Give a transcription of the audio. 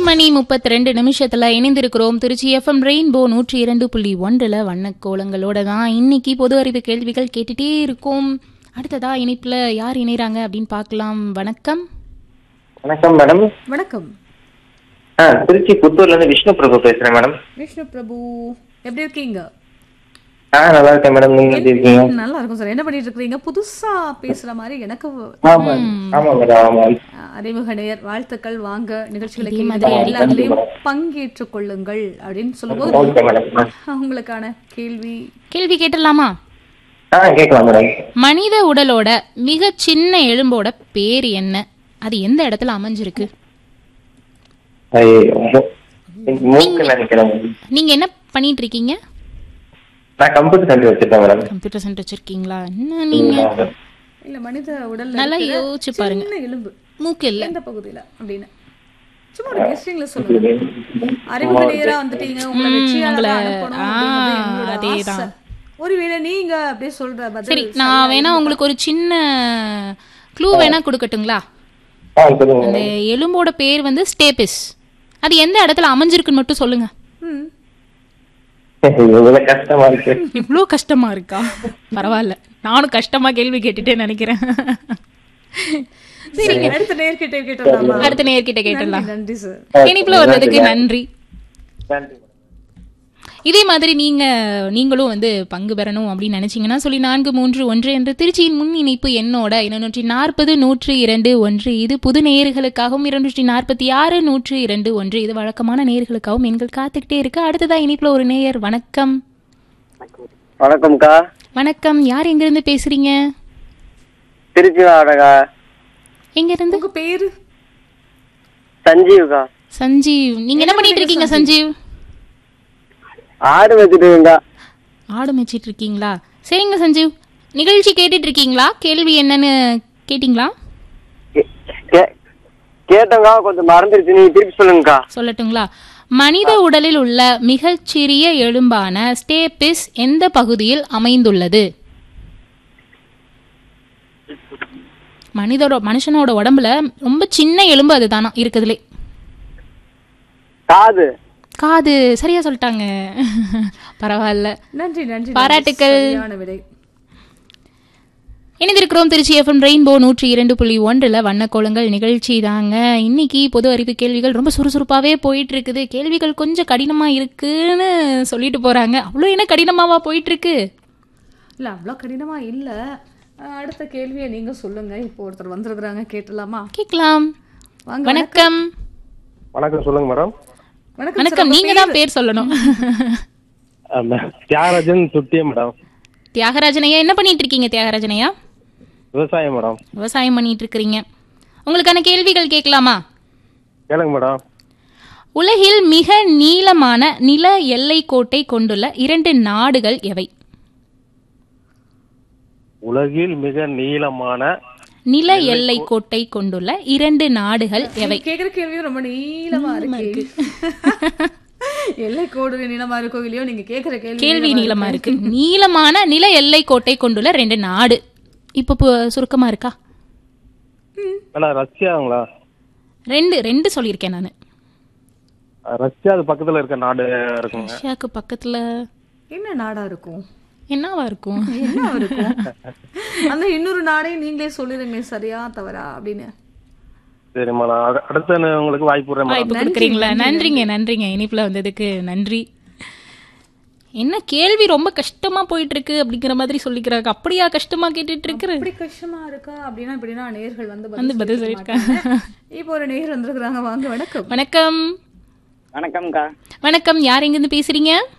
மணி முப்பத்தி ரெண்டு நிமிஷத்துல இணைந்திருக்கிறோம் திருச்சி எஃப்எம் ரெயின்போ நூற்றி இரண்டு புள்ளி ஒன்றுல வண்ணக்கோலங்களோட தான் இன்னைக்கு பொது அறிவு கேள்விகள் கேட்டுட்டே இருக்கோம் அடுத்ததா இணைப்புல யார் இணைறாங்க அப்படின்னு பார்க்கலாம் வணக்கம் வணக்கம் மேடம் வணக்கம் ஆ திருச்சி புத்தூர்ல இருந்து விஷ்ணு பிரபு பேசுறேன் மேடம் விஷ்ணு பிரபு எப்படி இருக்கீங்க ஆ நல்லா இருக்கேன் மேடம் நீங்க எப்படி இருக்கீங்க நல்லா இருக்கும் சார் என்ன பண்ணிட்டு இருக்கீங்க புதுசா பேசுற மாதிரி எனக்கு ஆமா ஆமா மேடம் ஆமா அஹ், அறிமுக நேயர் வாழ்த்துக்கள் வாங்க நிகழ்ச்சிகளை இதே கேளுங்க. மாதிரி எல்லாத்துலயும் பங்கேற்றுக் கொள்ளுங்கள் அப்படின்னு சொல்லும்போது ஓகே மேடம் உங்களுக்கான கேள்வி கேள்வி கேட்டலாமா ஆ கேட்கலாம் மேடம் மனித உடலோட மிக சின்ன எலும்போட பேர் என்ன அது எந்த இடத்துல அமைஞ்சிருக்கு ஐயோ, மூக்கு நினைக்கிறேன் madam. நீங்க என்ன பண்ணிட்டு இருக்கீங்க நான் கம்ப்யூட்டர் சென்டர் வச்சிருக்கேன் மேடம் கம்ப்யூட்டர் சென்டர் வச்சிருக்கீங்களா என்ன நீங்க இல்ல மனித உடல்ல நல்லா இருக்கிற யோசிச்சு பாருங்க சின்ன எலும்பு மூக்கு இல்ல எந்த பகுதியில அப்படின்னு சும்மா ஒரு கெஸ்டிங்ல சொல்லுங்க அறிமுக நேயரா வந்துட்டீங்க உங்களை வெற்றியாளரா அனுப்பணும் அப்படிங்கிறது எங்களோட அதேதான். ஆசை. ஒருவேளை நீங்க அப்படியே சொல்ற சரி பதில் நான் வேணா உங்களுக்கு ஒரு சின்ன க்ளூ வேணா கொடுக்கட்டுங்களா ஆ சொல்லுங்க அந்த எலும்போட பேர் வந்து ஸ்டேபிஸ் அது எந்த இடத்துல அமைஞ்சிருக்குன்னு மட்டும் சொல்லுங்க ம். இவ்வளவு கஷ்டமா இருக்கு இவ்வளோ கஷ்டமா இருக்கா பரவாயில்ல நானும் கஷ்டமா கேள்வி கேட்டுட்டே நினைக்கிறேன் சரி அடுத்த நேர்கிட்ட கேட்டலாமா அடுத்த நேர்கிட்ட கேட்டலாம் நன்றி சார் இனிப்புல வந்ததுக்கு நன்றி நன்றி madam. இதே மாதிரி நீங்க நீங்களும் வந்து பங்கு பெறணும் அப்படின்னு நினைச்சீங்கன்னா சொல்லி நான்கு மூன்று ஒன்று என்று திருச்சியின் முன் இணைப்பு எண்ணோட இருநூற்றி நாற்பது நூற்று இரண்டு ஒன்று இது புது நேயர்களுக்காகவும் இருநூற்றி நாற்பத்தி ஆறு நூற்று இரண்டு ஒன்று இது வழக்கமான நேயர்களுக்காகவும் எண்கள் காத்துக்கிட்டே இருக்கு அடுத்ததா இனிப்புல ஒரு நேயர் வணக்கம் வணக்கம்க்கா வணக்கம் யார் எங்க இருந்து பேசுறீங்க திருச்சி மாவட்டக்கா எங்க இருந்து உங்க பேரு சஞ்சீவ்க்கா சஞ்சீவ் நீங்க என்ன பண்ணிட்டு இருக்கீங்க சஞ்சீவ் ஆடு வச்சுட்டு இருந்தா ஆடு மேய்ச்சிட்டு இருக்கீங்களா சரிங்க சஞ்சீவ் நிகழ்ச்சி கேட்டுட்டு இருக்கீங்களா கேள்வி என்னன்னு கேட்டிங்களா கேட்டோங்கா கொஞ்சம் மறந்துருச்சு நீங்க திருப்பி சொல்லுங்கக்கா சொல்லட்டுங்களா மனித உடலில் உள்ள மிகச்சிறிய எலும்பான ஸ்டேபிஸ் எந்த பகுதியில் அமைந்துள்ளது மனிதோட மனுஷனோட உடம்புல ரொம்ப சின்ன எலும்பு அதுதானா இருக்குதுலே காது காது சரியா சொல்லிட்டாங்க பரவாயில்ல நன்றி நன்றி பாராட்டுக்கள். நன்றி. சரியான விடை இணைந்திருக்கிறோம் திருச்சி எஃப்எம் ரெயின்போ நூற்றி இரண்டு புள்ளி ஒன்றில் வண்ணக்கோலங்கள் நிகழ்ச்சி தாங்க இன்னைக்கு பொது அறிவு கேள்விகள் ரொம்ப சுறுசுறுப்பாகவே போயிட்டு இருக்குது கேள்விகள் கொஞ்சம் கடினமாக இருக்குன்னு சொல்லிட்டு போறாங்க அவ்வளோ என்ன கடினமாவா போயிட்டு இருக்கு இல்ல அவ்வளவு கடினமா இல்ல அஹ், அடுத்த கேள்வியை நீங்க சொல்லுங்க இப்போ ஒருத்தர் வந்திருக்கிறாங்க கேட்டலாமா கேட்கலாம் வாங்க வணக்கம் வணக்கம் சொல்லுங்க மேடம் வணக்கம் வணக்கம் நீங்க தான் பேர் சொல்லணும் தியாகராஜன் சுட்டிய மேடம் தியாகராஜனையா என்ன பண்ணிட்டு இருக்கீங்க தியாகராஜனையா விவசாயம் மேடம் விவசாயம் பண்ணிட்டு இருக்கிறீங்க உங்களுக்கான கேள்விகள் கேட்கலாமா கேளுங்க மேடம் உலகில் மிக நீளமான நில எல்லை கோட்டை கொண்டுள்ள இரண்டு நாடுகள் எவை உலகில் மிக நீளமான நில எல்லை கோட்டை கொண்டுள்ள இரண்டு நாடுகள் எவை கேக்குற கேள்வியும் ரொம்ப நீளமா இருக்கு எல்லை கோடு நீளமா இருக்கோ இல்லையோ நீங்க கேக்குற கேள்வி கேள்வி நீளமா இருக்கு நீளமான நில எல்லை கோட்டை கொண்டுள்ள ரெண்டு நாடு இப்ப பு- சுருக்கமா இருக்கா மேடம் ரஷ்யாங்களா ரெண்டு ரெண்டு சொல்லியிருக்கேன் நான் ரஷ்யா அது பக்கத்துல இருக்க நாடு இருக்குங்க ரஷ்யாவுக்கு பக்கத்துல என்ன நாடா இருக்கும் என்னவா இருக்கும் என்ன இருக்கும் அந்த இன்னொரு நாடையும் நீங்களே சொல்லிடுங்க சரியா தவறா அப்படின்னு சரி மேடம் அடு- அடுத்து நான் உங்களுக்கு வாய்ப்பு விடுறேன் மேடம் வாய்ப்பு கொடுக்குறீங்களா நன்றிங்க நன்றிங்க இனிப்புல வந்ததுக்கு நன்றி என்ன கேள்வி ரொம்ப கஷ்டமா போயிட்டு இருக்கு அப்படிங்கிற மாதிரி சொல்லிக்கிறாங்க அப்படியா கஷ்டமா கேட்டுட்டு இருக்கிற இப்படி கஷ்டமா இருக்கா அப்படின்னா இப்படின்னா நேர்கள் வந்து வந்து பதில் சொல்லியிருக்க சொல்லியிருக்காங்க. மாட்டாங்க. இப்போ ஒரு நேயர் வந்திருக்கிறாங்க வாங்க வணக்கம் வணக்கம் வணக்கம்க்கா வணக்கம் யார் எங்கிருந்து பேசுறீங்க